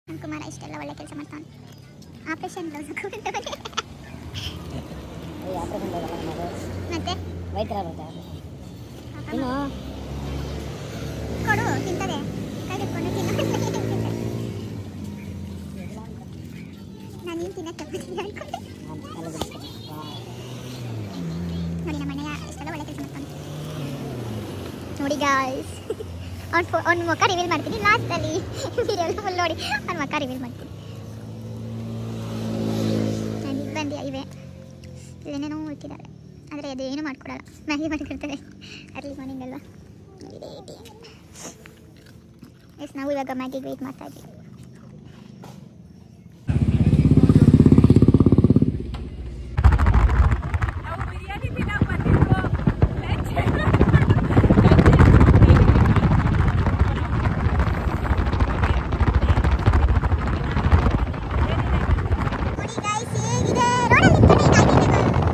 ನಮ್ಮ ಕುಮಾರ ಇಷ್ಟೆಲ್ಲ ಒಳ್ಳೆ ಕೆಲಸ ಮಾಡ್ತಾನೆ ಆಪರೇಷನ್ ಬ್ಲೌಸ್ ಹಾಕೊಂಡ್ಬಂದವನೆ. ಮತ್ತೆ ವೈದ್ಯರ ಬರುತ್ತೆ ಪಾಪ ಇನ್ನು ಕೊಡು ತಿಂತದೆ ಕೈ ಹಿಡ್ಕೊಂಡು ತಿನ್ನು ನಾನು ಏನು ತಿನ್ನಕ್ಕೆ ತಪ್ಪಿದ್ದೀನಿ ಅನ್ಕೊಂಡೆ ನೋಡಿ ನಮ್ಮ ಅಣ್ಣಯ್ಯ ಇಷ್ಟೆಲ್ಲ ಒಳ್ಳೆ ಕೆಲಸ ಮಾಡ್ತಾನೆ ನೋಡಿ ಗಾಯ್ಸ್ ಅವ್ನ ಫೋ ಅವ್ನ ಮುಖ ರಿವೀಲ್ ಮಾಡ್ತೀನಿ ಲಾಸ್ಟಲ್ಲಿ ವಿಡಿಯೋ ಫುಲ್ ನೋಡಿ ಅವ್ನ ಮುಖ ರಿವೀಲ್ ಮಾಡ್ತೀನಿ ನಾನು ಇಬ್ಬಂದಿ ಇವೆ ಇಲ್ಲೇನೇನೋ ಇಟ್ಟಿದ್ದಾರೆ ಆದರೆ ಅದು ಏನು ಮಾಡ್ಕೊಡಲ್ಲ ಮ್ಯಾಗಿ ಮಾಡಿಕೊಡ್ತಾರೆ ಅರ್ಲಿ ಮಾರ್ನಿಂಗ್ ಅಲ್ವಾ ಎಸ್ ನಾವು ಇವಾಗ ಮ್ಯಾಗಿಗೆ ವೆಯ್ಟ್ ಮಾಡ್ತಾ ಇದ್ವಿ ನಾವು ಬಿರಿಯಾನಿ ತಿನ್ನಕ್ ಬಂದಿದ್ದು ನೋಡಿ ಗಾಯ್ಸ್ ಹೇಗಿದೆ ರೋಡಲ್ಲಿ ನಿಂತ್ಕೊಂಡು ಈಗ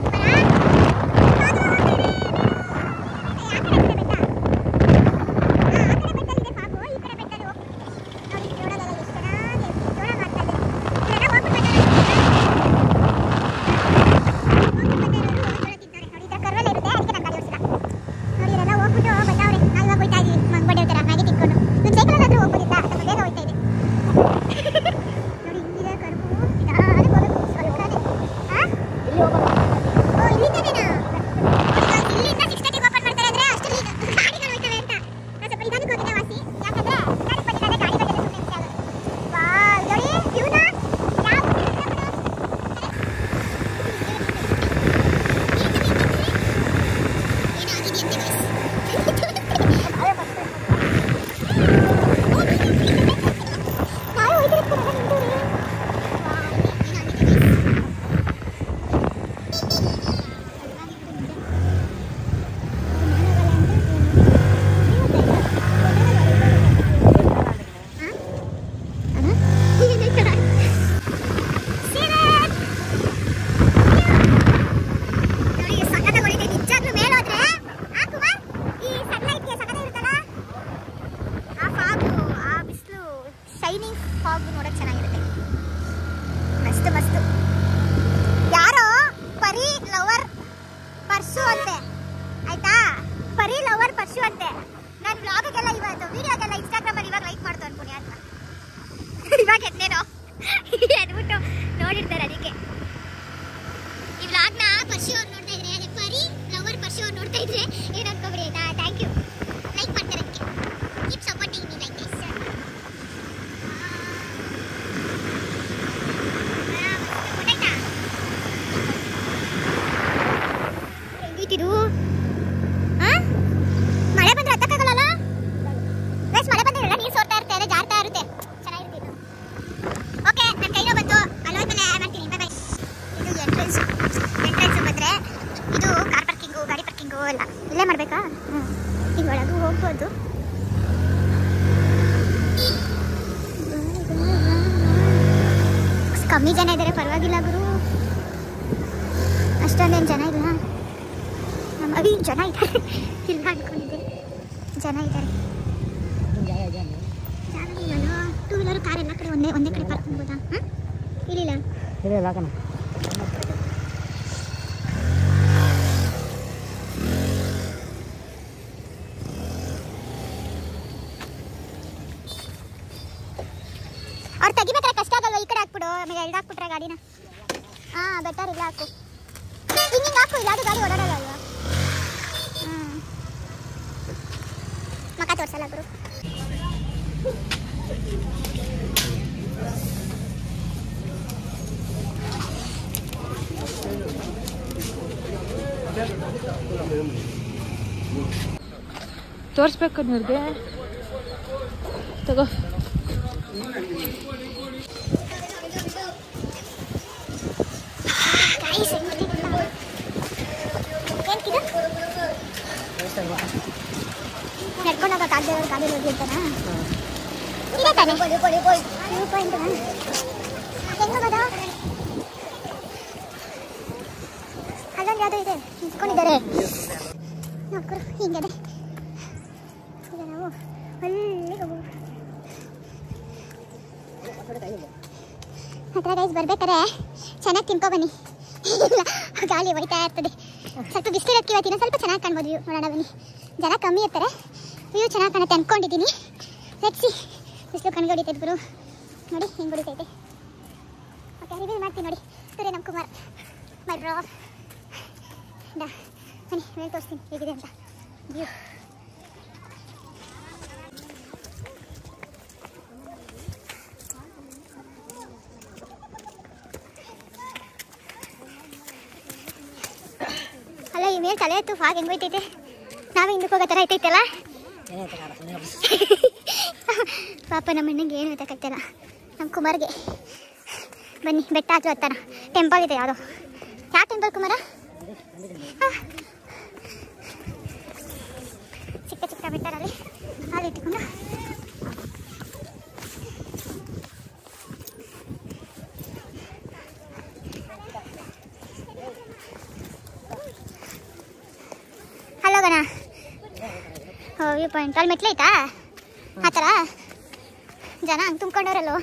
ಹೋಗ್ಬಿಟ್ಟು ಬಂದವ್ರೆ ನಾವು ಇವಾಗ ಹೋಯ್ತಾ ಇದೀವಿ ಮಂಗ್ಬಡೆ ಹತ್ರ ಮ್ಯಾಗಿ ತಿನ್ಕೊಂಡು ನಿಮ್ಮ ಸೈಕಲ್ ಹತ್ರ ಹೋಗ್ಬೋದಿತ್ತ ಅಥವಾ ಬೇಗ ಹೋಯ್ತಾ ಇದೆ ನೋಡಿ ಹಿಂಗಿದೆ ಕರ್ಬು ನಿಧಾನಕ್ಕೆ ಹೋಗ್ಬೇಕು ಸ್ವಲ್ಪನೇ ಆ ಓ ಇಲ್ಲಿಂದನೇನಾ ಇಲ್ಲಿಂದ ಸಿಕ್ಸ್ ತರ್ಟಿಗೆ ಓಪನ್ ಮಾಡ್ತಾರೆ ಅಂದ್ರೆ ಅಷ್ಟರಲ್ಲಿ ಗಾಡಿಗಳು ಹೋಯ್ತವೆ ಅಂತ ನಾನು ಸ್ವಲ್ಪ ನಿಧಾನಕ್ಕೆ ಹೋಗಿದ್ದೆ ವಾಸಿ ಯಾಕಂದ್ರೆ ನಿಧಾನಕ್ಕೆ ಬಂದಿದ್ದಾರೆ ಗಾಡಿ ಬಂದಿದೆ ಸುಮ್ಮನೆ ನಿಮಿಷ ಆಗೋದು ವಾವ್ ನೋಡಿ ಇವ್ನ ಯಾವ ನಾಳೆ ಹೋಯ್ತಿರ್ತಾರೆ ನಿಂತವ್ರೆ ಶೈನಿಂಗ್ ಫಾಗ್ ನೋಡಕ್ ಚೆನ್ನಾಗಿರುತ್ತೆ ಮಸ್ತ್ ಮಸ್ತ್ ಯಾರೋ ಪರಿ ಲವರ್ ಪರ್ಸು ಅಂತೆ ಆಯ್ತಾ ಪರಿ ಲವರ್ ಪರ್ಸು ಅಂತೆ ನಾನು ಬ್ಲಾಗಿಗೆಲ್ಲ ಇವತ್ತು ವಿಡಿಯೋಗೆಲ್ಲ ಇನ್ಸ್ಟಾಗ್ರಾಮ್ ಅಲ್ಲಿ ಇವಾಗ ಲೈಕ್ ಮಾಡ್ತು ಅನ್ಕೊನಿ ಅಂತ ಇವಾಗ ಎದ್ದೇನೋ ಅಂದ್ಬಿಟ್ಟು ನೋಡಿರ್ತಾರೆ ಅದಕ್ಕೆ ಈ ವ್ಲಾಗ್ನ ಪರ್ಸು ಅವ್ರು ನೋಡ್ತಾ ಇದ್ರೆ ಅದೇ ಪರಿ ಲವರ್ ಪರ್ಸು ಅವ್ರು ನೋಡ್ತಾ ಇದ್ರೆ ಏನು ಅನ್ಕೋಬಿಡಿ ಆಯ್ತಾ ಥ್ಯಾಂಕ್ ಯು ಲೈಕ್ ಮಾಡ್ತಾರೆ ಅದಕ್ಕೆ keep supporting me like this ಹೆಂಗಿಟ್ಟಿದು ಆ? ಮಳೆ ಬಂದ್ರೆ ಹತ್ತಕ್ಕಾಗಲ್ಲ ಗೈಸ್ ಮಳೆ ಬಂದ್ರೆ ಎಲ್ಲ ನೀರು ಸೋರ್ತಾ ಇರುತ್ತೆ ಅದೇ ಜಾರ್ತಾ ಇರುತ್ತೆ ಚೆನ್ನಾಗಿರುತ್ತೆ ಇದು ಓಕೆ ನನ್ನ ಕೈನೋ ಬಂತು ಅಲ್ಲಿ ಹೋದ್ಮೇಲೆ ಮಾಡ್ತೀನಿ ಬೈ ಬೈ ಇದು ಎಂಟ್ರೆನ್ಸ್ ಎಂಟ್ರೆನ್ಸ್ ಬಂದ್ರೆ ಇದು ಕಾರ್ ಪಾರ್ಕಿಂಗು ಗಾಡಿ ಪಾರ್ಕಿಂಗು ಎಲ್ಲ ಇಲ್ಲೇ ಮಾಡಬೇಕಾ ಹ್ಞೂ ಈಗ ಒಳಗೂ ಹೋಗ್ಬೋದು ಕಮ್ಮಿ ಜನ ಇದ್ದಾರೆ ಪರವಾಗಿಲ್ಲ ಗುರು ಅಷ್ಟೊಂದೇನು ಜನ ಇಲ್ಲ ನಮ್ಮ ಅವಿ ಜನ ಇದ್ದಾರೆ ಇಲ್ಲ ಅನ್ಕೊಂಡಿದ್ದೆ ಜನ ಇದ್ದಾರೆ ಜಾಗ ಇಲ್ಲಲ್ಲ ಟೂ ವೀಲರ್ ಕಾರ್ ಎಲ್ಲ ಕಡೆ ಒಂದೇ ಒಂದೇ ಕಡೆ ಪಾರ್ಕ್ ಮಾಡ್ಬೋದಾ ಹಾಂ ಇಲ್ಲಿಲ್ಲ ಇಲ್ಲ ಹಾಕೋಣ ಅವ್ರು ತೆಗಿಬೇಕಾದ್ರೆ ಕಷ್ಟ ಆಗಲ್ವಾ ಈ ಕಡೆ ಹಾಕ್ಬಿಡು ಆಮೇಲೆ ಎರಡು ಹಾಕ್ಬಿಟ್ರೆ ಗಾಡಿನ ಹಾಂ ಬೆಟರ್ ಇಲ್ಲ ಹಾಕು ಹಿಂಗೆ ಹಿಂಗೆ ಹಾಕು ಇಲ್ಲ ಅದು ಗಾಡಿ ಓಡಾಡೋದಲ್ವಾ ಹ್ಞೂ ಮಕ್ಕ ತೋರ್ಸಲ್ಲ ಗುರು ತೋರಿಸ್ಬೇಕು ನಿಮಗೆ ತಗೋ ಗಾಯ್ಸ್ ಏನ್ಕಿದು ನಡ್ಕೊಂಡು ಹೋಗೋಕ್ಕಾಗದೆ ಇರೋರು ಗಾಡಿ ಹೋಗಿರ್ತಾನ ಇಲ್ಲ ತಾನೆ ವ್ಯೂ ಪಾಯಿಂಟ್ ಹೆಂಗ್ ಹೋಗೋದು ಅಲ್ಲೊಂದು ಯಾವುದೋ ಇದೆ ನಿಂತ್ಕೊಂಡಿದ್ದಾರೆ ನೋಡ್ಕೊಡು ಹಿಂಗಿದೆ ಈಗ ನಾವು ಅಲ್ಲಿಗೆ ಹೋಗು ಹತ್ರ ಗೈಸ್ ಬರ್ಬೇಕಾರೆ ಚೆನ್ನಾಗಿ ತಿನ್ಕೊ ಬನ್ನಿ ಇಲ್ಲ ಗಾಳಿ ಹೊಡಿತಾ ಇರ್ತದೆ ಸ್ವಲ್ಪ ಬಿಸಿಲಿರೋದಕ್ಕೆ ಇವತ್ತಿನ ಸ್ವಲ್ಪ ಚೆನ್ನಾಗಿ ಕಾಣ್ಬೋದು ವ್ಯೂ ನೋಡೋಣ ಬನ್ನಿ ಜನ ಕಮ್ಮಿ ಇರ್ತಾರೆ ವ್ಯೂ ಚೆನ್ನಾಗಿ ಕಾಣುತ್ತೆ ಅಂದ್ಕೊಂಡಿದ್ದೀನಿ ಲೆಟ್ಸಿ ಬಿಸಿಲು ಕಣ್ಗೆ ಹೊಡಿತೈತೆ ಗುರು ನೋಡಿ ಹಿಂಗೆ ಹೊಡಿತೈತೆ ಓಕೆ ರಿವ್ಯೂ ಮಾಡ್ತೀನಿ ನೋಡಿ ಸೂರ್ಯ ನಮ್ಮ ಕುಮಾರ್ ಮೈ ಬ್ರೋ ಬನ್ನಿ ಮೇಲೆ ತೋರಿಸ್ತೀನಿ ಹೇಗಿದೆ ಅಂತ ವ್ಯೂ ಅಲ್ಲ ಈ ಮೇಲೆ ತಲೆ ಎತ್ತು ಫಾಗ್ ಹೆಂಗ್ ಹೋಯ್ತೈತೆ ನಾವೇ ಹಿಂದಕ್ಕೆ ಹೋಗೋ ಥರ ಐತೈತಲ್ಲ ಪಾಪ ನಮ್ಮ ಅಣ್ಣಂಗೆ ಏನು ಗೊತ್ತಾಗ್ತಿಲ್ಲ ನಮ್ಮ ಕುಮಾರ್ಗೆ ಬನ್ನಿ ಬೆಟ್ಟ ಹಚ್ಚು ಹತ್ತಾನ ಟೆಂಪಲ್ ಇದೆ ಯಾವುದೋ ಯಾವ ಟೆಂಪಲ್ ಕುಮಾರ ಆ. ಚಿಕ್ಕ ಚಿಕ್ಕ ಬೆಟ್ಟರಲ್ಲಿ ಹಾಲು ಇಟ್ಕೊಂಡು ಅಲ್ಲೋಗಣ ಓ ವ್ಯೂ ಪಾಯಿಂಟ್ ಅಲ್ಲಿ ಮೆಟ್ಲೈತಾ ಆ ಥರ ಜನ ಹಂಗೆ ತುಂಬ್ಕೊಂಡವ್ರಲ್ಲೋ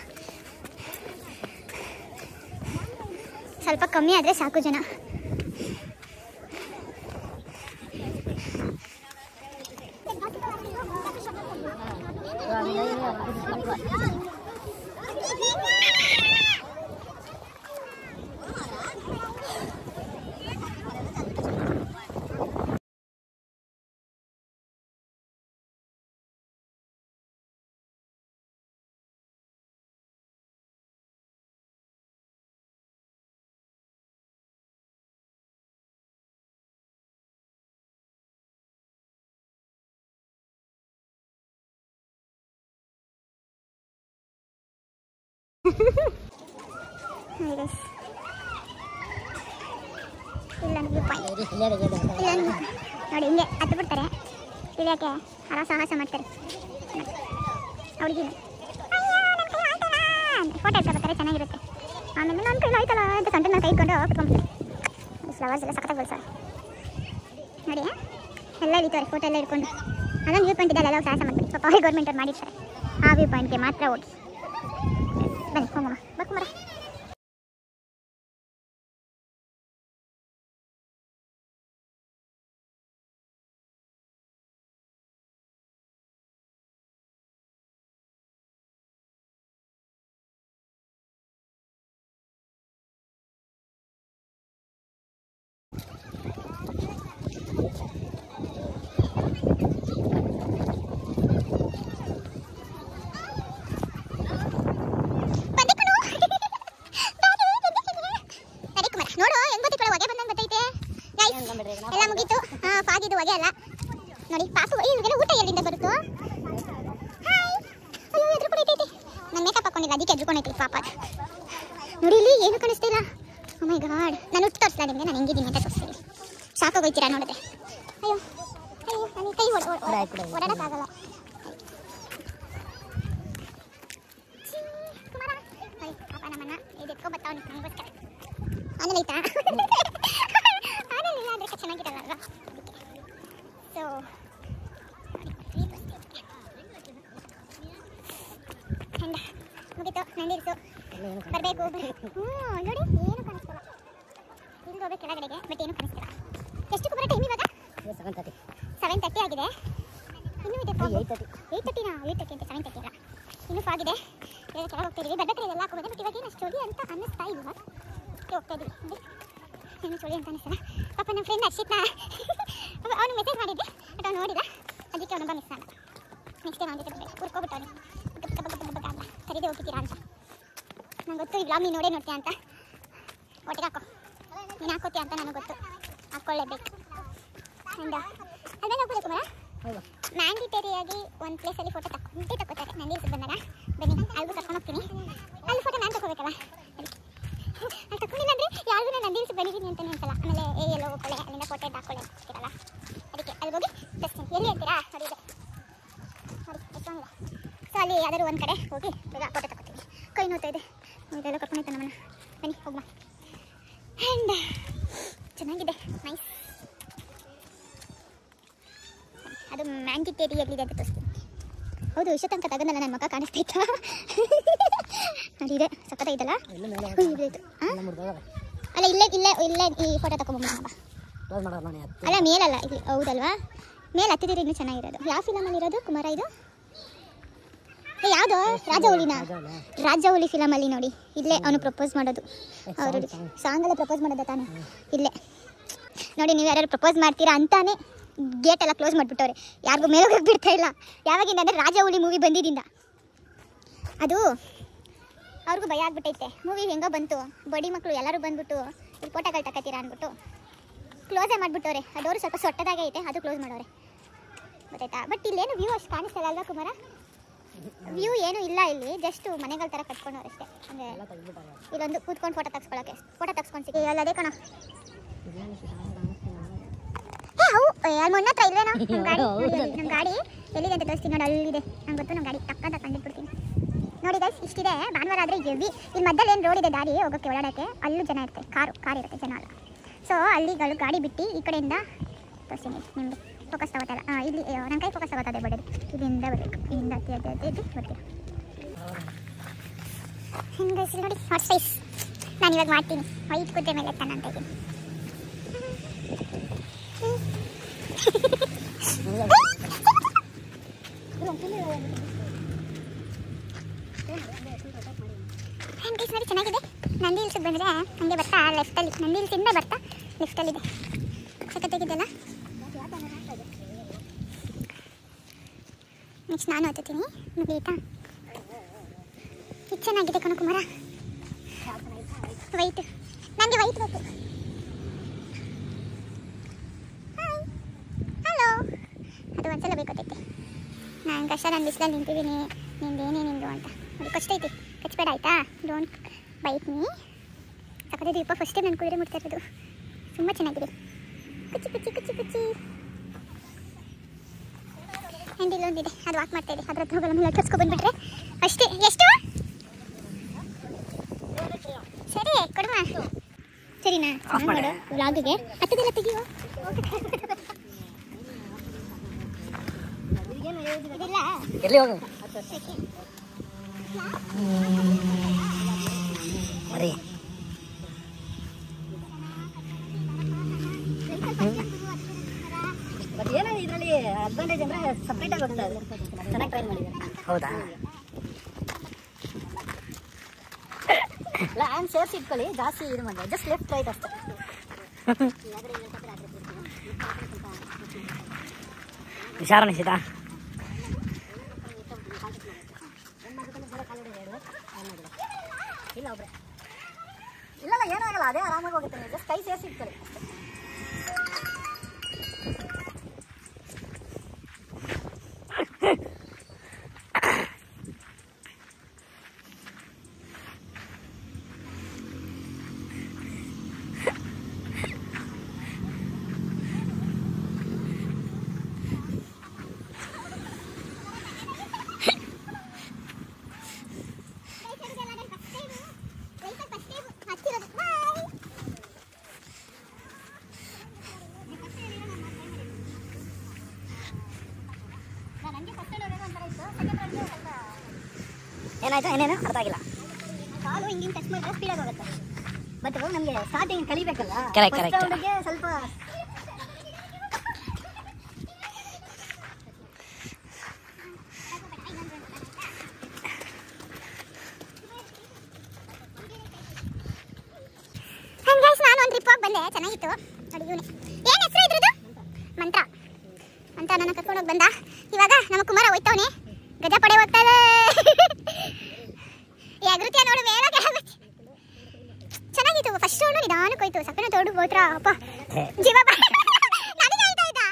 ಸ್ವಲ್ಪ ಕಮ್ಮಿ ಆದರೆ ಸಾಕು ಜನ Hi guys. ಇಲ್ಲ ವ್ಯೂ ಪಾಯಿಂಟ್ ಇಲ್ಲ ನೋಡಿ ಹಿಂಗೆ ಹತ್ತು ಬಿಡ್ತಾರೆ ಇಳಿಯೋಕ್ಕೆ ಹರ ಸಾಹಸ ಮಾಡ್ತಾರೆ ಅವ್ರಿಗೆ ಫೋಟೋ ಎತ್ಕೊಬೇಕಾದ್ರೆ ಚೆನ್ನಾಗಿರುತ್ತೆ ಆಮೇಲೆ ನನ್ನ ಕೈಲಿ ಆಯ್ತಲ್ಲ ಅಂತ ಕಂಟೆ ನಾನು ಕೈ ಇಟ್ಕೊಂಡು ಕುತ್ಕೊಂಡ್ಬಿಡ್ತಾರೆ ಫ್ಲವರ್ಸ್ ಎಲ್ಲ ಸಖತ್ತಾಗಿ ಬೆಳೆಸೋರು ನೋಡಿ ಎಲ್ಲ ಇಳಿತಾರೆ ಫೋಟೋ ಎಲ್ಲ ಇಟ್ಕೊಂಡು ಅದೊಂದು ವ್ಯೂ ಪಾಯಿಂಟ್ ಇದೆ ಅಲ್ಲೆಲ್ಲ ಸಾಹಸ ಮಾಡ್ತಾರೆ ಪಾಪ ಅವ್ರಿಗೆ ಗೌರ್ಮೆಂಟ್ ಅವ್ರು ಮಾಡಿರ್ತಾರೆ ಆ ವ್ಯೂ ಪಾಯಿಂಟ್ಗೆ ಮಾತ್ರ ಹೋಗಿ ಬನ್ನಿ ಹೋಗೋಣ ಬಕ್ಕುಮರ ಬಂದೆ ಕಣೋ. ಬಾರೆ, ಬಂದೆ ಕಣೆ. ನಡಿ ಕುಮಾರ, ನೋಡು ಹೆಂಗ್ ಗೊತ್ತಿ ಕಣೋ, ಹೊಗೆ ಬಂದಂಗ್ ಗೊತ್ತೈತೆ. Guys, ಎಲ್ಲ ಮುಗೀತು ಹಾ ಪಾಗಿದ್ದು ಹೊಗೆ ಅಲ್ಲ ನೋಡಿ ಪಾಪು ಏ, ಇವ್ರಿಗೆಲ್ಲ ಊಟ ಎಲ್ಲಿಂದ ಬರುತ್ತೋ ಹಾಯ್ ಅಯ್ಯೋ ಎದ್ರುಕೊಂಡೈತೈತೆ ನಾನು ಮೇಕಪ್ ಹಾಕೊಂಡಿಲ್ಲ ಅದಕ್ಕೆ ಎದ್ರುಕೊಂಡೈತಿ ಪಾಪ ಅದು. ನೋಡಿ ಇಲ್ಲಿ ಏನು ಕಾಣಿಸ್ತಾ ಇಲ್ಲ ಓ ಮೈ ಗಾಡ್ ನಾನು ಹುಟ್ಟು ತೋರಿಸ್ಲಾ ನಿಮಗೆ ನಾನು ಹೆಂಗಿದ್ದೀನಿ ಅಂತ ತೋರಿಸ್ತೀನಿ ಸಾಕಾಗೋಯ್ತೀರಾ ನೋಡಿದ್ರೆ ಅಯ್ಯೋ ಅಯ್ಯೋ ನನಗೆ ಕೈ ಓಡ ಓಡೋಕ್ಕಾಗಲ್ಲ ಕುಮಾರ ನೋಡಿ ಪಾಪ ನಮ್ಮನ್ನ ಇದು ಎತ್ಕೊಂಬರ್ತಾವ ನಮಗೋಸ್ಕರ ಆಮೇಲೆ ಆಯ್ತಾ ಆಮೇಲೆ ಇಲ್ಲ ಅಂದ್ರೆ ಚೆನ್ನಾಗಿರಲ್ಲ ಅಲ್ವಾ ಸೊ ಹೆಂಗ ಮುಗೀತು ನಂದಿರ್ಸು ಬರಬೇಕು ಹ್ಞೂ ನೋಡಿ ಏನು ಕಾಣಿಸ್ತಿಲ್ಲ ಇಲ್ಲಿ ಹೋಗ್ಬೇಕು ಕೆಳಗಡೆಗೆ ಬಟ್ ಏನು ಕಾಣಿಸ್ತಿಲ್ಲ ಎಷ್ಟು ಕುಮಾರ ಟೈಮ್ ಇವಾಗ ಸೆವೆನ್ ತರ್ಟಿ ಆಗಿದೆ ಇನ್ನೂ ಇದೆ ಏಯ್ಟ್ ತರ್ಟಿ ಏಯ್ಟ್ ತರ್ಟಿನಾ ಏಯ್ಟ್ ತರ್ಟಿ ಅಂತ ಸೆವೆನ್ ತರ್ಟಿ ಅಲ್ಲ ಇನ್ನೂ ಫಾಗ್ ಇದೆ ಇವಾಗ ಕೆಳಗೆ ಹೋಗ್ತಿದ್ದೀವಿ ಬರ್ಬೇಕಾದ್ರೆ ಇದೆಲ್ಲ ಹಾಕೋಬೋದು ಬಟ್ ಇವಾಗ ಏನು ಅಷ್ಟು ಚಳಿ ಅಂತ ಅನ್ನಿಸ್ತಾ ಇಲ್ಲ ಅದಕ್ಕೆ ಹೋಗ್ತಾ ಇದ್ದೀವಿ ನೋಡಿ ಏನು ಚಳಿ ಅಂತ ಅನ್ನಿಸ್ತಲ್ಲ ಪಾಪ ನಮ್ಮ ಫ್ರೆಂಡ್ ಹರ್ಷಿತ್ನ ಅವನು ಮೆಸೇಜ್ ಮಾಡಿದ್ದೆ ಬಟ್ ಅವ್ನು ನೋಡಿಲ್ಲ ಅದಕ್ಕೆ ಅವನೊಬ್ಬ ಮಿಸ್ ಆದ ನೆಕ್ಸ್ಟ್ ಟೈಮ್ ಅವನಿಗೆ ಬರಬೇಕು ಕೂರ್ಕೊಬಿಟ್ಟು ಅವನಿಗೆ ಬಗ್ಗ ಬಗ್ಗ ಬಗ್ಗ ಬಗ್ಗ ಅಂತ ಕರೀದೆ ಹೋಗ್ತಿದ್ದೀರಾ ಅಂತ ನಂಗೆ ಗೊತ್ತು ಈ ಬ್ಲಾಗ್ ನೀನು ನೋಡೇ ನೋಡ್ತೀಯ ಅಂತ ಒಟ್ಟಿಗೆ ಹಾಕೋ ನೀನು ಹಾಕೋತೀಯ ಅಂತ ನನಗೆ ಗೊತ್ತು ಹಾಕ್ಕೊಳ್ಳೇಬೇಕು ಆ್ಯಂಡ್ ಅದೇ ಹೋಗ್ಬೇಕು ಮರ ಮ್ಯಾಂಡಿಟರಿಯಾಗಿ ಒಂದು ಪ್ಲೇಸಲ್ಲಿ ಫೋಟೋ ತಗೊಂಡೇ ತಗೋತಾರೆ ನಂದಿ ಬಂದಾಗ ಬನ್ನಿ ಅಲ್ಲಿಗೂ ಕರ್ಕೊಂಡು ಹೋಗ್ತೀನಿ ಅಲ್ಲಿ ಫೋಟೋ ನಾನು ತಗೋಬೇಕಲ್ಲ ಅಲ್ಲಿ ತಗೊಂಡಿಲ್ಲ ಅಂದರೆ ಯಾರಿಗೂ ನಾನು ನಂದಿ ಬಂದಿದ್ದೀನಿ ಅಂತಲೇ ಅನ್ಸಲ್ಲ ಆಮೇಲೆ ಏ ಎಲ್ಲೋ ಹೋಗ್ಕೊಳ್ಳೆ ಅಲ್ಲಿಂದ ಫೋಟೋ ಹಾಕೊಳ್ಳೆ ಅಂತಿರಲ್ಲ ಅದಕ್ಕೆ ಅಲ್ಲಿ ಹೋಗಿ ತರ್ತೀನಿ ಎಲ್ಲಿ ಹೇಳ್ತೀರಾ ನೋಡಿ ಇದೆ ನೋಡಿ ಎಷ್ಟೊಂದಿದೆ ಸೊ ಅಲ್ಲಿ ಯಾವ್ದಾದ್ರು ಒಂದು ಕಡೆ ಹೋಗಿ ಬೇಗ ಫೋಟೋ ತಗೋತೀವಿ ಕೈ ನೋಡ್ತಾ ಇದೆ ಇದೆಲ್ಲ ಕರ್ಕೊಂಡೈತೆ ನಮ್ಮನ್ನ ಬನ್ನಿ ಹೋಗ್ಮ ಆ್ಯಂಡ್ ಚೆನ್ನಾಗಿದೆ ನೈಸ್ ಅದು ಮ್ಯಾಂಡಿಟೇರಿ ಎಲ್ಲಿದೆ ಅಂತ ತೋರಿಸ್ತೀನಿ ಹೌದು ಇಷ್ಟ ತನಕ ತಗೊಂಡಲ್ಲ ನನ್ನ ಮಗ ಕಾಣಿಸ್ತೈತಾ ನೋಡಿ ಇದೆ ಸಖತ್ತಾಯ್ತಲ್ಲ ಎಲ್ಲ ಮೇಲೆ ಉಯ್, ಇದಾಯ್ತು ಆ? ಎಲ್ಲ ಮುರಿದೋಗವೆ ಅಲ್ಲ ಇಲ್ಲೇ ಇಲ್ಲೇ ಇಲ್ಲೇ ಈ ಫೋಟೋ ತಗೊಂಬಂದ ಕ್ಲೋಸ್ ಮಾಡೋದು ನಾನು ಹತ್ತು ಅಲ್ಲ ಮೇಲಲ್ಲ ಇಲ್ಲಿ ಹೌದಲ್ವಾ ಮೇಲೆ ಹತ್ತಿದ್ರೆ ಇನ್ನೂ ಚೆನ್ನಾಗಿರೋದು ಯಾವ ಫಿಲಮಲ್ಲಿ ಇರೋದು ಕುಮಾರ ಇದು ಏ ಯಾವುದು ರಾಜಹುಲಿನ ರಾಜಹುಲಿ ಫಿಲಮಲ್ಲಿ ನೋಡಿ ಇಲ್ಲೇ ಅವನು ಪ್ರಪೋಸ್ ಮಾಡೋದು ಅವರು ಸಾಂಗಲ್ಲೇ ಪ್ರಪೋಸ್ ಮಾಡೋದ ತಾನೆ ಇಲ್ಲೇ ನೋಡಿ ನೀವು ಯಾರು ಪ್ರಪೋಸ್ ಮಾಡ್ತೀರಾ ಅಂತಾನೆ ಗೇಟ್ ಎಲ್ಲ ಕ್ಲೋಸ್ ಮಾಡಿಬಿಟ್ಟವ್ರೆ ಯಾರಿಗೂ ಮೇಲೆ ಹೋಗಕ್ಕೆ ಬಿಡ್ತಾ ಇಲ್ಲ ಯಾವಾಗಿಂದ ಅಂದರೆ ರಾಜಹುಲಿ ಮೂವಿ ಬಂದಿದ್ದರಿಂದ ಅದು ಅವ್ರಿಗೂ ಭಯ ಆಗ್ಬಿಟ್ಟೈತೆ ಮೂವಿ ಹೆಂಗೋ ಬಂತು ಬಡಿ ಮಕ್ಕಳು ಎಲ್ಲರೂ ಬಂದ್ಬಿಟ್ಟು ಫೋಟೋಗಳು ತಗೋತೀರಾ ಅಂದ್ಬಿಟ್ಟು ಕ್ಲೋಸೇ ಮಾಡಿಬಿಟ್ಟವ್ರೆ ಅದವರು ಸ್ವಲ್ಪ ಸೊಟ್ಟದಾಗೆ ಐತೆ ಅದು ಕ್ಲೋಸ್ ಮಾಡೋರೆ ಗೊತ್ತಾಯ್ತಾ ಬಟ್ ಇಲ್ಲೇನು ವ್ಯೂ ಅಷ್ಟು ಕಾಣಿಸ್ತಲ್ಲ ಅಲ್ವಾ ಕುಮಾರ ವ್ಯೂ ಏನು ಇಲ್ಲ ಇಲ್ಲಿ ಜಸ್ಟ್ ಮನೆಗಳ ಥರ ಕಟ್ಕೊಂಡವ್ರೆ ಅಷ್ಟೇ ಅಂದರೆ ಎಲ್ಲ ತೆಗ್ದ್ಬಿಟ್ಟಾಗ ಇಲ್ಲೊಂದು ಕೂತ್ಕೊಂಡು ಫೋಟೋ ತಗ್ಸ್ಕೊಳಕ್ಕೆ ಫೋಟೋ ತಗ್ಸ್ಕೊಂಡು ಸಿಕ್ಕಿ ಅಲ್ಲ ಅದೇ ಕಣ ಏ ಅವು ಯಾರ ಮೊನ್ನೆ ಹತ್ರ ಇಲ್ವೇನೋ ನಮ್ಮ ಗಾಡಿ ನೋಡಿ ಅಲ್ಲಿ, ನಮ್ಮ ಗಾಡಿ ಎಲ್ಲಿದೆ ಅಂತ ತೋರಿಸ್ತೀನಿ ನೋಡಿ ಅಲ್ಲಿದೆ ನಂಗೆ ಗೊತ್ತು ನಮ್ಮ ಗಾಡಿ ಟಕ್ಕಂತ ಕಂಡಿಟ್ಬಿಡ್ತೀನಿ ನೋಡಿ ಗೈಸ್ ಇಷ್ಟಿದೆ ಭಾನುವಾರ ಆದರೆ ಹೆವಿ ಇಲ್ಲಿ ಮಧ್ಯದಲ್ಲಿ ಏನು ರೋಡ್ ಇದೆ ದಾರಿ ಹೋಗೋಕ್ಕೆ ಓಡಾಡೋಕ್ಕೆ ಅಲ್ಲೂ ಜನ ಇರುತ್ತೆ ಕಾರು ಕಾರ್ ಇರುತ್ತೆ ಜನ ಅಲ್ಲ ಸೊ ಅಲ್ಲಿಗಳು ಗಾಡಿ ಬಿಟ್ಟು ಈ ಕಡೆಯಿಂದ ತೋರಿಸ್ತೀನಿ ನಿಮಗೆ ಫೋಕಸ್ ತಗೋತಲ್ಲ ಹಾಂ ಇಲ್ಲಿ ನನ್ನ ಕೈ ಫೋಕಸ್ ತಗೋತದೆ ಬಡದು ಇಲ್ಲಿಂದ ಬರಬೇಕು ಇಲ್ಲಿಂದ ಹತ್ತಿ ಹತ್ತಿ ಹತ್ತಿ ಹತ್ತಿ ಬರ್ತೀವಿ ಹಿಂಗೆ ಹೆಸರು ನೋಡಿ ಹಾಟ್ ಸ್ಪೈಸ್ ನಾನು ಇವಾಗ ಮಾಡ್ತೀನಿ ವೈಟ್ ಕುದ್ರೆ ಮೇಲೆ ತಾನ ಅಂತ ಇದ್ದೀನಿ ಏನು ಗೈಸ್ ನೋಡಿ ಚೆನ್ನಾಗಿದೆ ನಂದಿ ಹಿಲ್ಸಿಗೆ ಬಂದರೆ ಹಂಗೆ ಬರ್ತಾ ಲೆಫ್ಟಲ್ಲಿ ನಂದಿ ಹಿಲ್ಸಿಂದ ಬರ್ತಾ ಲೆಫ್ಟಲ್ಲಿದೆ ಸಖತ್ತಾಗಿದ್ದಲ್ಲ ನೆಕ್ಸ್ಟ್ ನಾನು ಹತ್ತೀನಿ ಮುಗಿಯಿತಾ ಇದು ಚೆನ್ನಾಗಿದೆ ಕಣ ಕುಮಾರ ವೈಟ್ ನನಗೆ ವೈಟ್ ಬೇಕು ಹಲೋ ಅದು ಒಂದ್ಸಲ ಬೇಕತ್ತೈತೆ ನಾನು ಕಷ್ಟ ನಾನು ಬಿಸಿಲಲ್ಲಿ ನಿಂತಿದ್ದೀನಿ ನಿಂದೇನೇ ನಿಂದು ಅಂತ ನೋಡಿ ಕಷ್ಟೈತಿ ಕಚ್ಬೇಡ ಆಯ್ತಾ ಡೋಂಟ್ ಬೈಟ್ ಮೀ ಸಕ್ಕತ್ತೆ ದೀಪ ಫಸ್ಟ್ ಟೈಮ್ ನಾನು ಕುದುರೆ ಮುಟ್ತಾ ಇರೋದು ತುಂಬ ಚೆನ್ನಾಗಿದೆ ಕುಚ್ಚಿ ಕುಚ್ಚಿ ಕುಚ್ಚಿ ಕುಚ್ಚಿ ಆ್ಯಂಡ್ ಇಲ್ಲೊಂದಿದೆ ಅದು ವಾಕ್ ಮಾಡ್ತಾ ಇದೆ ಅದ್ರ ಹತ್ರ ಹೋಗಲ್ಲ ಮೇಲೆ ಕರ್ಸ್ಕೊ ಬಂದ್ಬಿಟ್ರೆ ಅಷ್ಟೇ ಎಷ್ಟು ಸರಿ ಕೊಡುವ ಸರಿನಾ ಚೆನ್ನಾಗಿ ಮಾಡು ವ್ಲಾಗಿಗೆ ಹತ್ತದೆಲ್ಲ ತೆಗಿಯೋ ಇದೆಲ್ಲ ಎಲ್ಲಿ ಹೋಗು ಮರಿ ಬಟ್ ಏನೋ ಇದರಲ್ಲಿ ಅಡ್ವಾಂಟೇಜ್ ಅಂದ್ರೆ ಸಪ್ರೇಟ್ ಆಗಿ ಹೋಗ್ತಾ ಇದೆ ಚೆನ್ನಾಗಿ ಟ್ರೈ ಮಾಡಿದ್ದಾರೆ ಹೌದಾ ಇಲ್ಲ ಆ್ಯಂಡ್ ಸೇರ್ಸಿ ಇಟ್ಕೊಳ್ಳಿ ಜಾಸ್ತಿ ಇದು ಮಾಡಿ ಜಸ್ಟ್ ಲೆಫ್ಟ್ ರೈಟ್ ಅಷ್ಟೇ ಹುಷಾರ ನಿಶಿತಾ ಇಲ್ಲ ಒಬ್ರೆ ಇಲ್ಲ ಇಲ್ಲ ಏನಾಗಲ್ಲ ಅದೇ ಆರಾಮಾಗಿ ಹೋಗುತ್ತೆ ನೀವು ಜಸ್ಟ್ ಕೈ ಸೇರಿಸಿ ಇಟ್ಕೊಳ್ಳಿ ಏನಾಯ್ತು ಏನೇನು ಅರ್ಥ ಆಗಿಲ್ಲ ಕಾಲು ಹಿಂಗಿನ ಟಚ್ ಮಾಡಿದ್ರೆ ಸ್ಪೀಡಾಗಿ ಹೋಗುತ್ತೆ ಬಟ್ ನಮಗೆ ಸ್ಟಾರ್ಟಿಂಗ್ ಕಲಿಬೇಕಲ್ಲ Correct, First correct. round ಗೆ ಸ್ವಲ್ಪ ಗೈಸ್ ನಾನು ಒಂದು ಟ್ರಿಪ್ ಹೋಗಿ ಬಂದೆ ಚೆನ್ನಾಗಿತ್ತು ನೋಡಿ ಇವನೇ ಏನು ಹೆಸರು ಇದ್ರದ್ದು ಮಂತ್ರ ಮಂತ್ರ ನನ್ನ ಕರ್ಕೊಂಡು ಹೋಗಿ ಬಂದ ಇವಾಗ ನಮ್ಮ ಕುಮಾರ ಹೋಯ್ತವನೆ ಗಜ ಪಡೆ ಹೋಗ್ತಾ ಇದೆ ಈ ಅಗೃತ್ಯ ನೋಡು ಮೇಲೆ ಕೆಳಗೆ ಚೆನ್ನಾಗಿತ್ತು ಫಸ್ಟ್ ರೌಂಡ್ ನಿಧಾನಕ್ಕೆ ಹೋಯ್ತು ಸಕ್ಕನೆ ತೋಡು ಗೋತ್ರ ಅಪ್ಪ ಜೀವ ಬಾ- ನನಗೆ ಆಯ್ತಾ ಆಯ್ತಾ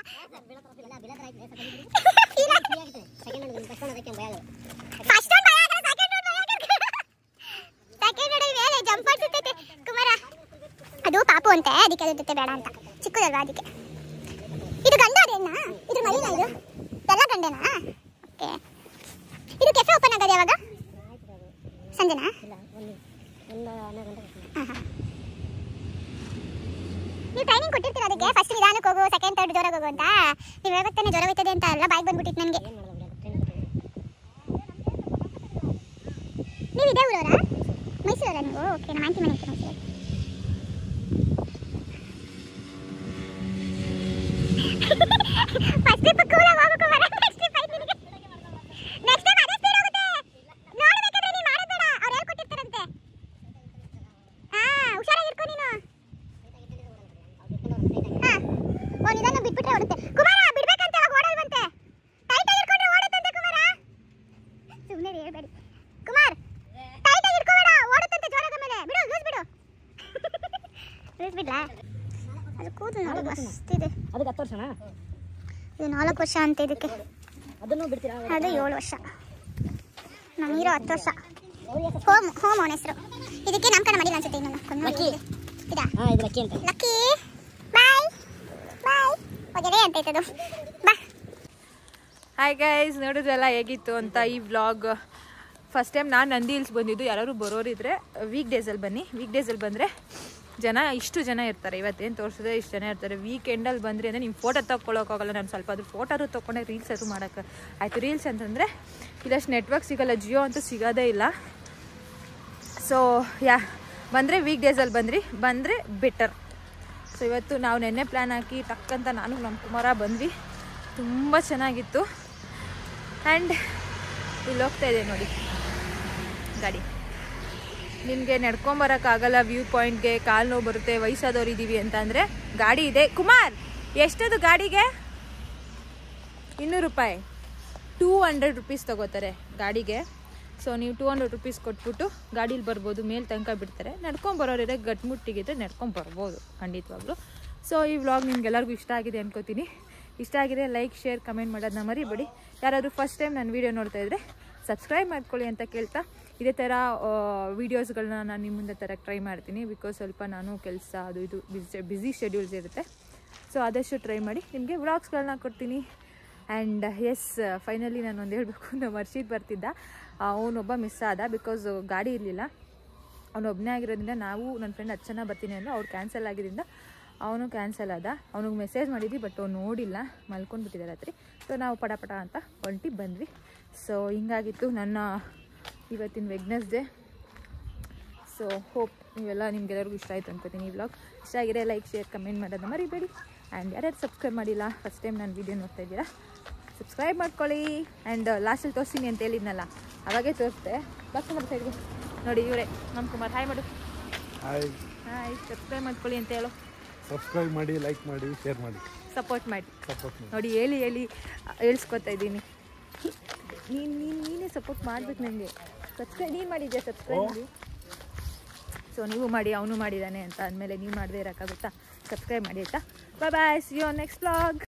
ಫಸ್ಟ್ ರೌಂಡ್ ಭಯ ಆಗಲ್ಲ ಸೆಕೆಂಡ್ ರೌಂಡ್ ಭಯ ಆಗಲ್ಲ ಸೆಕೆಂಡ್ ರೌಂಡ್ ಮೇಲೆ ಜಂಪ್ ಮಾಡ್ತಿರ್ತೈತೆ ಕುಮಾರ ಅದು ಪಾಪು ಅಂತೆ ಅದಕ್ಕೆ ಅದ್ರ ಜೊತೆ ಬೇಡ ಅಂತ ಚಿಕ್ಕದಲ್ವಾ ಅದಕ್ಕೆ ಇದು ಗಂಡ ಅದೇನಾ ಇದು ಮರಿನಾ ಇದು ಎಲ್ಲ ಗಂಡನಾ ಓಕೆ ಇದು ಕೆಫೆ ಓಪನ್ ಆಗೋದು ಯಾವಾಗ ಸಂಜೆನಾ ಹಾಂ ಹಾಂ ನೀವು ಟ್ರೈನಿಂಗ್ ಕೊಟ್ಟಿರ್ತೀರ ಅದಕ್ಕೆ ಫಸ್ಟ್ ನಿಧಾನಕ್ಕೆ ಹೋಗು ಸೆಕೆಂಡ್ ತರ್ಡ್ ಜೋರಾಗಿ ಹೋಗು ಅಂತ ನೀವು ಹೇಳ್ತಾನೆ ಜ್ವರ ಹೋಯ್ತದೆ ಅಂತ ಎಲ್ಲ ಬಾಯ್ಗೆ ಬಂದ್ಬಿಟ್ಟಿತ್ತು ನನಗೆ ನೀವು ಇದೇ ಊರವರಾ ಮಂಗಳೂರಲ್ಲ ನೀವು ಓಕೆ ನಮ್ಮ ಆಂಟಿ ಮನೆ ಇತ್ತು ಮೈಸೂರಲ್ಲಿ ಫಸ್ಟ್ ಟ್ರಿಪ್ ಕೂಲಾಗಿ ಹೋಗ್ಬೇಕು ಮರ ನೆಕ್ಸ್ಟ್ ಟ್ರಿಪ್ ಐದು ನಿನಗೆ ನೆಕ್ಸ್ಟ್ ಟೈಮ್ ಅದೇ ಸ್ಪೀಡ್ ಹೋಗುತ್ತೆ ನೋಡ್ಬೇಕಾದ್ರೆ ನೀನು ಮಾಡೋದು ಬೇಡ ಅವ್ರು ಹೇಳ್ಕೊಟ್ಟಿರ್ತಾರಂತೆ ಹಾ ಹುಷಾರಾಗಿ ಇಟ್ಕೊ ನೀನು ಹಾ ಓ ನಿಧಾನ ಬಿಟ್ಬಿಟ್ರೆ ಓಡುತ್ತೆ ಕುಮಾರ ಬಿಡ್ಬೇಕಂತೆ ಅವಾಗ ಓಡಲ್ವಂತೆ ಟೈಟಾಗಿ ಇಟ್ಕೊಂಡ್ರೆ ಓಡುತ್ತಂತೆ ಕುಮಾರ ಸುಮ್ಮನೆ ಹೇಳ್ಬೇಡಿ ಕುಮಾರ್ ಟೈಟಾಗಿ ಇಟ್ಕೋಬೇಡ ಓಡುತ್ತಂತೆ ಜ್ವರದ ಮೇಲೆ ಬಿಡು ಲೂಸ್ ಬಿಡು ಲೂಸ್ ಬಿಡ್ಲಾ ಅದು ಕೂದಲು ನೋಡಿ ಮಸ್ತಿದೆ ಅದಕ್ಕೆ ಹತ್ತು ವರ್ಷನಾ ಇದು ನಾಲ್ಕು ವರ್ಷ ಅಂತ ಇದಕ್ಕೆ ಅದನ್ನು ಬಿಡ್ತೀರಾ ಅದು ಏಳು ವರ್ಷ ನಮಗಿರೋ ಹತ್ತು ವರ್ಷ ಹೋಮ್ ಹೋಮ್ ಅವನ ಹೆಸರು ಇದಕ್ಕೆ ನಾಮಕರಣ ಮಾಡಿಲ್ಲ ಅನ್ಸುತ್ತೆ ಇನ್ನೊಂದು ಲಕ್ಕಿ. ಇದಾ ಹಾಂ ಇದು ಲಕ್ಕಿ ಅಂತ ಲಕ್ಕಿ ಬಾಯ್ ಬಾಯ್ ಹೋಗಿದೆ ಅಂತ ಇತ್ತದು ಬಾ ಹಾಯ್ ಗೈಸ್ ನೋಡಿದ್ರಲ್ಲ ಹೇಗಿತ್ತು ಅಂತ ಈ ವ್ಲಾಗ್ ಫಸ್ಟ್ ಟೈಮ್ ನಾನು ನಂದಿ ಹಿಲ್ಸ್ ಬಂದಿದ್ದು ಯಾರು ಬರೋರಿದ್ರೆ ವೀಕ್ ಡೇಸಲ್ಲಿ ಬನ್ನಿ ವೀಕ್ ಡೇಸಲ್ಲಿ ಬಂದರೆ ಜನ ಇಷ್ಟು ಜನ ಇರ್ತಾರೆ ಇವತ್ತೇನು ತೋರಿಸಿದ್ರೆ ಇಷ್ಟು ಜನ ಇರ್ತಾರೆ ವೀಕೆಂಡಲ್ಲಿ ಬಂದರೆ ಅಂದರೆ ನಿಮ್ಮ ಫೋಟೋ ತೊಗೊಳಕ್ಕಾಗಲ್ಲ ನಾನು ಸ್ವಲ್ಪ ಅದು ಫೋಟೋರು ತೊಗೊಂಡೆ ರೀಲ್ಸ್ ಅದು ಮಾಡೋಕ್ಕೆ ಆಯಿತು ರೀಲ್ಸ್ ಅಂತಂದರೆ ಇಲ್ಲಷ್ಟು ನೆಟ್ವರ್ಕ್ ಸಿಗಲ್ಲ ಜಿಯೋ ಅಂತೂ ಸಿಗೋದೇ ಇಲ್ಲ ಸೊ ಯಾ ಬಂದರೆ ವೀಕ್ ಡೇಸಲ್ಲಿ ಬಂದ್ರಿ ಬಂದರೆ ಬೆಟರ್ ಸೊ ಇವತ್ತು ನಾವು ನೆನ್ನೆ ಪ್ಲ್ಯಾನ್ ಹಾಕಿ ಟಕ್ಕಂತ ನಾನು ನಮ್ಮ ಕುಮಾರ ಬಂದ್ವಿ ತುಂಬ ಚೆನ್ನಾಗಿತ್ತು ಆ್ಯಂಡ್ ಇಲ್ಲಿ ಹೋಗ್ತಾ ಇದೆ ನೋಡಿ ಗಾಡಿ ನಿನಗೆ ನಡ್ಕೊಂಬರೋಕ್ಕಾಗಲ್ಲ ವ್ಯೂ ಪಾಯಿಂಟ್ಗೆ ಕಾಲು ನೋವು ಬರುತ್ತೆ ವಯಸ್ಸಾದವ್ರು ಇದ್ದೀವಿ ಅಂತ ಅಂದರೆ ಗಾಡಿ ಇದೆ ಕುಮಾರ್ ಎಷ್ಟದು ಗಾಡಿಗೆ ಇನ್ನೂರು ರೂಪಾಯಿ ಟೂ ಹಂಡ್ರೆಡ್ ರುಪೀಸ್ ತಗೋತಾರೆ ಗಾಡಿಗೆ ಸೊ ನೀವು ಟೂ ಹಂಡ್ರೆಡ್ ರುಪೀಸ್ ಕೊಟ್ಬಿಟ್ಟು ಗಾಡೀಲಿ ಬರ್ಬೋದು ಮೇಲೆ ತನಕ ಬಿಡ್ತಾರೆ ನಡ್ಕೊಂಬರೋರಿದ್ರೆ ಗಟ್ಮುಟ್ಟಿಗಿದ್ರೆ ನಡ್ಕೊಂಡು ಬರ್ಬೋದು ಖಂಡಿತವಾಗ್ಲೂ ಸೊ ಈ ವ್ಲಾಗ್ ನಿಮ್ಗೆಲ್ಲರಿಗೂ ಇಷ್ಟ ಆಗಿದೆ ಅನ್ಕೋತೀನಿ ಇಷ್ಟ ಆಗಿದೆ ಲೈಕ್ ಶೇರ್ ಕಮೆಂಟ್ ಮಾಡೋದನ್ನ ಮರಿಬೇಡಿ ಯಾರಾದರೂ ಫಸ್ಟ್ ಟೈಮ್ ನನ್ನ ವೀಡಿಯೋ ನೋಡ್ತಾ ಇದ್ದರೆ ಸಬ್ಸ್ಕ್ರೈಬ್ ಮಾಡ್ಕೊಳ್ಳಿ ಅಂತ ಕೇಳ್ತಾ ಇದೇ ಥರ ವೀಡಿಯೋಸ್ಗಳನ್ನ ನಾನು ನಿಮ್ಮ ಮುಂದೆ ತರಕ್ಕೆ ಟ್ರೈ ಮಾಡ್ತೀನಿ ಬಿಕಾಸ್ ಸ್ವಲ್ಪ ನಾನು ಕೆಲಸ ಅದು ಇದು ಬಿಸಿ ಬ್ಯುಸಿ ಶೆಡ್ಯೂಲ್ಸ್ ಇರುತ್ತೆ ಸೊ ಆದಷ್ಟು ಟ್ರೈ ಮಾಡಿ ನಿಮಗೆ ವ್ಲಾಗ್ಸ್ಗಳನ್ನ ಕೊಡ್ತೀನಿ ಆ್ಯಂಡ್ ಎಸ್ ಫೈನಲಿ ನಾನು ಒಂದು ಹೇಳಬೇಕು ನಮ್ಮ ಹರ್ಷಿತ್ ಬರ್ತಿದ್ದ ಅವನೊಬ್ಬ ಮಿಸ್ ಆದ ಬಿಕಾಸ್ ಗಾಡಿ ಇರಲಿಲ್ಲ ಅವನೊಬ್ಬನೇ ಆಗಿರೋದ್ರಿಂದ ನಾವು ನನ್ನ ಫ್ರೆಂಡ್ ಹತ್ತು ಜನ ಬರ್ತೀನಿ ಅಂದರೆ ಅವ್ರು ಕ್ಯಾನ್ಸಲ್ ಆಗಿದ್ದರಿಂದ ಅವನು ಕ್ಯಾನ್ಸಲ್ ಆದ ಅವನಿಗೆ ಮೆಸೇಜ್ ಮಾಡಿದ್ವಿ ಬಟ್ ಅವ್ನು ನೋಡಿಲ್ಲ ಮಲ್ಕೊಂಡ್ಬಿಟ್ಟಿದ್ದೆ ರಾತ್ರಿ ಸೊ ನಾವು ಪಟ ಪಟ ಅಂತ ಹೊಂಟಿ ಬಂದ್ವಿ ಸೊ ಹಿಂಗಾಗಿತ್ತು ನನ್ನ ಇವತ್ತಿನ ವೆಗ್ನೆಸ್ಡೇ ಸೊ ಹೋಪ್ ನೀವೆಲ್ಲ ನಿಮ್ಗೆಲ್ಲರಿಗೂ ಇಷ್ಟ ಆಯಿತು ಅನ್ಕೋತೀನಿ ಈ ವ್ಲಾಗ್ ಇಷ್ಟ ಆಗಿದೆ ಲೈಕ್ ಶೇರ್ ಕಮೆಂಟ್ ಮಾಡೋದನ್ನ ಮರಿಬೇಡಿ ಆ್ಯಂಡ್ ಯಾರ್ಯಾರು ಸಬ್ಸ್ಕ್ರೈಬ್ ಮಾಡಿಲ್ಲ ಫಸ್ಟ್ ಟೈಮ್ ನಾನು ವೀಡಿಯೋ ನೋಡ್ತಾ ಇದ್ದೀರಾ ಸಬ್ಸ್ಕ್ರೈಬ್ ಮಾಡ್ಕೊಳ್ಳಿ ಆ್ಯಂಡ್ ಲಾಸ್ಟಲ್ಲಿ ತೋರಿಸ್ತೀನಿ ಅಂತ ಹೇಳಿದ್ನಲ್ಲ ಅವಾಗೇ ತೋರಿಸ್ದೆ ಬಾಕಿ ಸೈಡ್ಗೆ ನೋಡಿ ಇವರೇ ನಮ್ಮ ಕುಮಾರ್ ಹಾಯ್ ಮಾಡು ಹಾಯ್ ಹಾಯ್ ಸಬ್ಸ್ಕ್ರೈಬ್ ಮಾಡ್ಕೊಳ್ಳಿ ಅಂತ ಹೇಳು ಸಬ್ಸ್ಕ್ರೈಬ್ ಮಾಡಿ ಲೈಕ್ ಮಾಡಿ ಶೇರ್ ಮಾಡಿ ಸಪೋರ್ಟ್ ಮಾಡಿ ಸಪೋರ್ಟ್ ಮಾಡಿ ನೋಡಿ ಹೇಳಿ ಹೇಳಿ ಹೇಳ್ಸ್ಕೊತಾ ಇದ್ದೀನಿ ನೀನು ನೀನು ನೀನೇ ಸಪೋರ್ಟ್ ಮಾಡ್ಬೇಕು ನನಗೆ ಸಬ್ಸ್ಕ್ರೈಬ್ ನೀನು ಮಾಡಿದ್ಯಾ ಸಬ್ಸ್ಕ್ರೈಬ್ ಮಾಡಿ ಸೊ ನೀವು ಮಾಡಿ ಅವನು ಮಾಡಿದ್ದಾನೆ ಅಂತ ಅಂದಮೇಲೆ ನೀವು ಮಾಡದೇ ಇರೋಕ್ಕಾಗುತ್ತಾ ಸಬ್ಸ್ಕ್ರೈಬ್ ಮಾಡಿ ಆಯಿತಾ bye bye see you next blog